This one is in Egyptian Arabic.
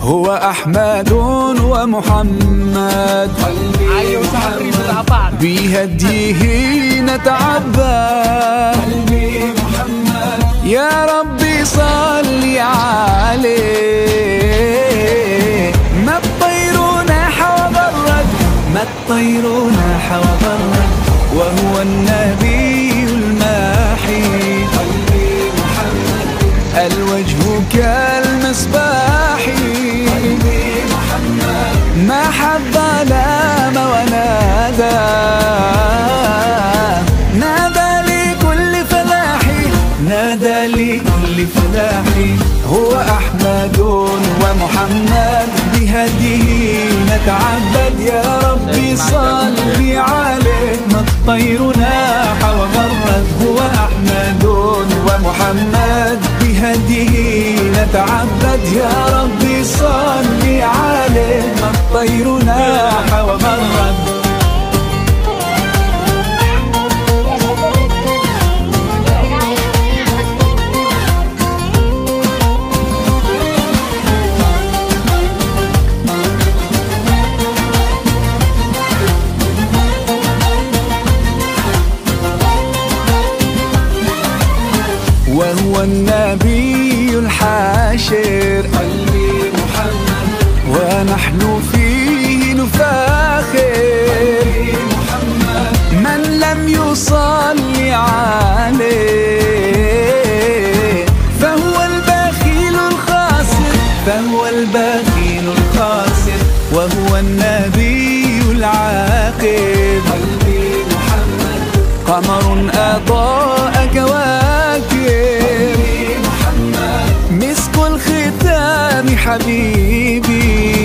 هو أحمد ومحمد Ayo santri berapa? بهديه نتعبد Qalbi Muhammad يا ربي صل عليه ما الطير ناح وبرد ما الطير ناح وبرد وهو النبي الماحي Qalbi Muhammad الوجه كالمصباح Qalbi Muhammad ما حب لام ونادى نادى لكل فلاحي نادى لكل فلاحي هو أحمد ومحمد بهديه نتعبد يا ربي صل عليه ما الطير ناح وغرد هو أحمد ومحمد بهديه نتعبد يا ربي صل عليه ما الطير ناح وغرد وهو النبي الحاشر Qalbi Muhammad ونحن فيه نفاخر Muhammad من لم يصلي عليه فهو البخيل الخاسر فهو البخيل الخاسر وهو النبي العاقب Qalbi Muhammad قمر أضاء كواكب Muhammad مسك الختام حبيبي